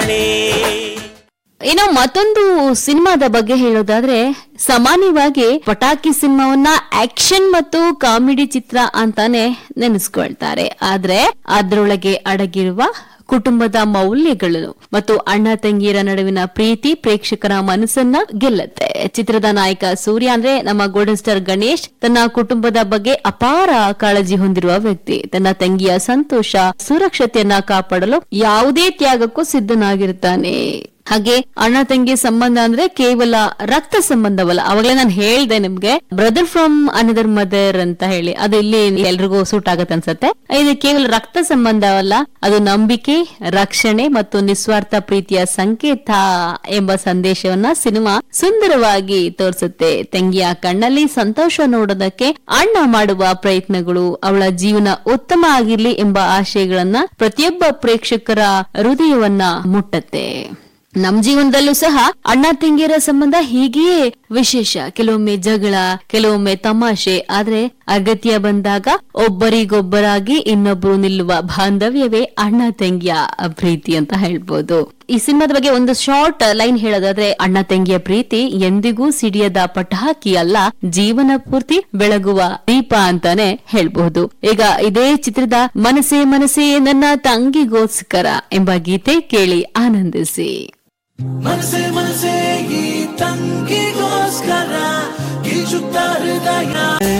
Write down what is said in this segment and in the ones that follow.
ತಾನೇ ಇನ್ನು ಮತ್ತೊಂದು ಸಿನಿಮಾದ ಬಗ್ಗೆ ಹೇಳೋದಾದ್ರೆ ಸಾಮಾನ್ಯವಾಗಿ ಪಟಾಕಿ ಸಿನಿಮಾವನ್ನ ಆಕ್ಷನ್ ಮತ್ತು ಕಾಮಿಡಿ ಚಿತ್ರ ಅಂತಾನೆ ನೆನೆಸ್ಕೊಳ್ತಾರೆ ಆದ್ರೆ ಅದರೊಳಗೆ ಅಡಗಿರುವ ಕುಟುಂಬದ ಮೌಲ್ಯಗಳು ಮತ್ತು ಅಣ್ಣ ತಂಗಿಯರ ನಡುವಿನ ಪ್ರೀತಿ ಪ್ರೇಕ್ಷಕರ ಮನಸ್ಸನ್ನ ಗೆಲ್ಲುತ್ತೆ ಚಿತ್ರದ ನಾಯಕ ಸೂರ್ಯ ಅಂದ್ರೆ ನಮ್ಮ ಗೋಲ್ಡನ್ ಸ್ಟಾರ್ ಗಣೇಶ್ ತನ್ನ ಕುಟುಂಬದ ಬಗ್ಗೆ ಅಪಾರ ಕಾಳಜಿ ಹೊಂದಿರುವ ವ್ಯಕ್ತಿ ತನ್ನ ತಂಗಿಯ ಸಂತೋಷ ಸುರಕ್ಷತೆಯನ್ನ ಕಾಪಾಡಲು ಯಾವುದೇ ತ್ಯಾಗಕ್ಕೂ ಸಿದ್ಧನಾಗಿರ್ತಾನೆ ಹಾಗೆ ಅಣ್ಣ ತಂಗಿ ಸಂಬಂಧ ಅಂದ್ರೆ ಕೇವಲ ರಕ್ತ ಸಂಬಂಧವಲ್ಲ ಅವಾಗಲೇ ನಾನು ಹೇಳ್ದೆ ನಿಮ್ಗೆ ಬ್ರದರ್ ಫ್ರಮ್ ಅನದರ್ ಮದರ್ ಅಂತ ಹೇಳಿ ಅದು ಇಲ್ಲಿ ಎಲ್ರಿಗೂ ಸೂಟ್ ಆಗತ್ತೆ ಅನ್ಸತ್ತೆ ಇದು ಕೇವಲ ರಕ್ತ ಸಂಬಂಧವಲ್ಲ ಅದು ನಂಬಿಕೆ ರಕ್ಷಣೆ ಮತ್ತು ನಿಸ್ವಾರ್ಥ ಪ್ರೀತಿಯ ಸಂಕೇತ ಎಂಬ ಸಂದೇಶವನ್ನ ಸಿನಿಮಾ ಸುಂದರವಾಗಿ ತೋರಿಸುತ್ತೆ ತಂಗಿಯ ಕಣ್ಣಲ್ಲಿ ಸಂತೋಷ ನೋಡೋದಕ್ಕೆ ಅಣ್ಣ ಮಾಡುವ ಪ್ರಯತ್ನಗಳು ಅವಳ ಜೀವನ ಉತ್ತಮ ಆಗಿರ್ಲಿ ಎಂಬ ಆಶಯಗಳನ್ನ ಪ್ರತಿಯೊಬ್ಬ ಪ್ರೇಕ್ಷಕರ ಹೃದಯವನ್ನ ಮುಟ್ಟತ್ತೆ ನಮ್ ಜೀವನದಲ್ಲೂ ಸಹ ಅಣ್ಣ ತಂಗಿಯರ ಸಂಬಂಧ ಹೀಗೆಯೇ ವಿಶೇಷ ಕೆಲವೊಮ್ಮೆ ಜಗಳ ಕೆಲವೊಮ್ಮೆ ತಮಾಷೆ ಆದ್ರೆ ಅಗತ್ಯ ಬಂದಾಗ ಒಬ್ಬರಿಗೊಬ್ಬರಾಗಿ ಇನ್ನೊಬ್ರು ನಿಲ್ಲುವ ಬಾಂಧವ್ಯವೇ ಅಣ್ಣ ತಂಗಿಯ ಪ್ರೀತಿ ಅಂತ ಹೇಳ್ಬೋದು ಈ ಸಿನಿಮಾದ ಬಗ್ಗೆ ಒಂದು ಶಾರ್ಟ್ ಲೈನ್ ಹೇಳೋದಾದ್ರೆ ಅಣ್ಣ ತಂಗಿಯ ಪ್ರೀತಿ ಎಂದಿಗೂ ಸಿಡಿಯದ ಪಟಾಕಿ ಅಲ್ಲ ಜೀವನ ಪೂರ್ತಿ ಬೆಳಗುವ ದೀಪ ಅಂತಾನೆ ಹೇಳ್ಬಹುದು ಈಗ ಇದೇ ಚಿತ್ರದ ಮನಸೇ ಮನಸೇ ನನ್ನ ತಂಗಿಗೋಸ್ಕರ ಎಂಬ ಗೀತೆ ಕೇಳಿ ಆನಂದಿಸಿ ಮನಸೆ ಮನಸೆ ಈ ತಂಗಿಗೋಸ್ಕರ ಗೀಚುತ್ತಾ ಹೃದಯ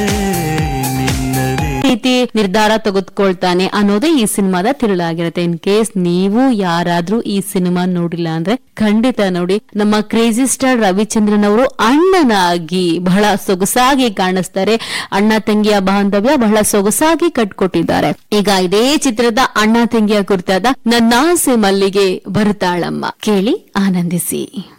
ನಿನ್ನದೇ ರೀತಿ ನಿರ್ಧಾರ ತೆಗೆದುಕೊಳ್ತಾನೆ ಅನ್ನೋದೇ ಈ ಸಿನಿಮಾದ ತಿರುಳಾಗಿರುತ್ತೆ ಇನ್ ಕೇಸ್ ನೀವು ಯಾರಾದ್ರೂ ಈ ಸಿನಿಮಾ ನೋಡಿಲ್ಲ ಅಂದ್ರೆ ಖಂಡಿತ ನೋಡಿ ನಮ್ಮ ಕ್ರೇಜಿ ಸ್ಟಾರ್ ರವಿಚಂದ್ರನ್ ಅವರು ಅಣ್ಣನಾಗಿ ಬಹಳ ಸೊಗಸಾಗಿ ಕಾಣಿಸ್ತಾರೆ ಅಣ್ಣ ತಂಗಿಯ ಬಾಂಧವ್ಯ ಬಹಳ ಸೊಗಸಾಗಿ ಕಟ್ಕೊಟ್ಟಿದ್ದಾರೆ ಈಗ ಇದೇ ಚಿತ್ರದ ಅಣ್ಣ ತಂಗಿಯ ಕುರಿತಾದ ನನ್ನಾಸೆ ಮಲ್ಲಿಗೆ ಬರುತ್ತಾಳಮ್ಮ ಕೇಳಿ ಆನಂದಿಸಿ